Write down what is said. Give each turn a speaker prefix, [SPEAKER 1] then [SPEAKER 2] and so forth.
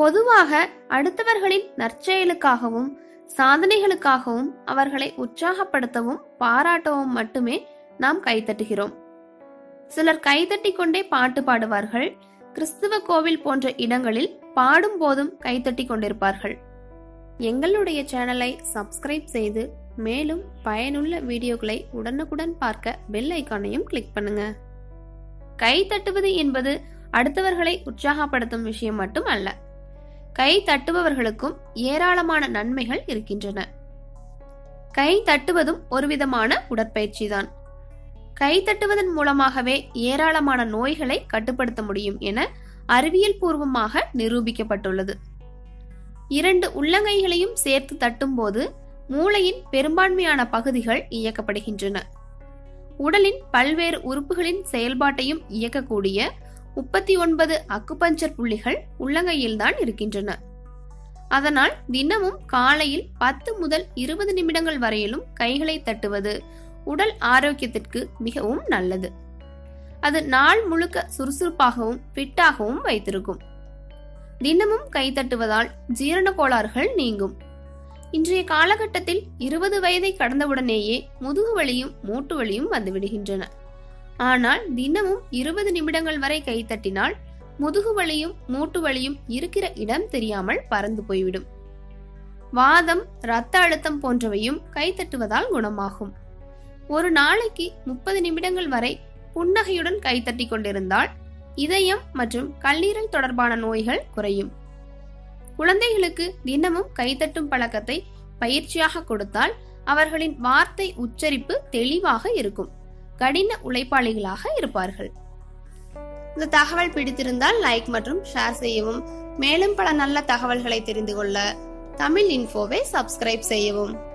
[SPEAKER 1] பொதுவாக அடுத்தவர்களின் நற்செயலுக்காகவும் சாதனைகளுக்காகவும் அவர்களை உற்சாகப்படுத்தவும் பாராட்டவும் மட்டுமே நாம் கைத்தட்டுகிறோம் சிலர் கைத்தட்டிக் கொண்டே பாட்டு பாடுவார்கள் கிறிஸ்துவ கோவில் போன்ற இடங்களில் பாடும் போதும் கைத்தட்டிக் கொண்டிருப்பார்கள் எங்களுடைய சேனலை சப்ஸ்கிரைப் செய்து மேலும் பயனுள்ள வீடியோக்களை உடனுக்குடன் பார்க்க பெல் ஐக்கானையும் கிளிக் பண்ணுங்க கை தட்டுவது என்பது அடுத்தவர்களை உற்சாகப்படுத்தும் விஷயம் மட்டும் அல்ல கை தட்டுபவர்களுக்கும் ஏராளமான நன்மைகள் இருக்கின்றன கை தட்டுவதும் ஒரு விதமான உடற்பயிற்சிதான் கை தட்டுவதன் மூலமாகவே ஏராளமான நோய்களை கட்டுப்படுத்த முடியும் என அறிவியல் பூர்வமாக நிரூபிக்கப்பட்டுள்ளது இரண்டு உள்ளங்கைகளையும் சேர்த்து தட்டும்போது மூளையின் பெரும்பான்மையான பகுதிகள் இயக்கப்படுகின்றன உடலின் பல்வேறு உறுப்புகளின் செயல்பாட்டையும் இயக்கக்கூடிய முப்பத்தி ஒன்பது அக்குபஞ்சர் புள்ளிகள் உள்ளங்கையில்தான் இருக்கின்றன அதனால் தினமும் காலையில் பத்து முதல் இருபது நிமிடங்கள் வரையிலும் கைகளை தட்டுவது உடல் ஆரோக்கியத்திற்கு மிகவும் நல்லது அது நாள் முழுக்க சுறுசுறுப்பாகவும் ஃபிட்டாகவும் வைத்திருக்கும் தினமும் கை தட்டுவதால் ஜீரண கோளாறுகள் நீங்கும் இன்றைய காலகட்டத்தில் இருபது வயதை கடந்தவுடனேயே முதுகு வலியும் மூட்டு வலியும் வந்துவிடுகின்றன ஆனால் தினமும் இருபது நிமிடங்கள் வரை கை தட்டினால் முதுகு வலியும் மூட்டு வலியும் இருக்கிற இடம் தெரியாமல் பறந்து போய்விடும் வாதம் இரத்த அழுத்தம் போன்றவையும் கை தட்டுவதால் குணமாகும் ஒரு நாளைக்கு முப்பது நிமிடங்கள் வரை புன்னகையுடன் கைத்தட்டி கொண்டிருந்தால் இதயம் மற்றும் கல்லீரல் தொடர்பான நோய்கள் குறையும் குழந்தைகளுக்கு தினமும் கைத்தட்டும் பழக்கத்தை பயிற்சியாக கொடுத்தால் அவர்களின் வார்த்தை உச்சரிப்பு தெளிவாக இருக்கும் கடின உழைப்பாளிகளாக இருப்பார்கள் இந்த தகவல் பிடித்திருந்தால் லைக் மற்றும் ஷேர் செய்யவும் மேலும் பல நல்ல தகவல்களை தெரிந்து கொள்ள தமிழ் இன்ஃபோவை சப்ஸ்கிரைப் செய்யவும்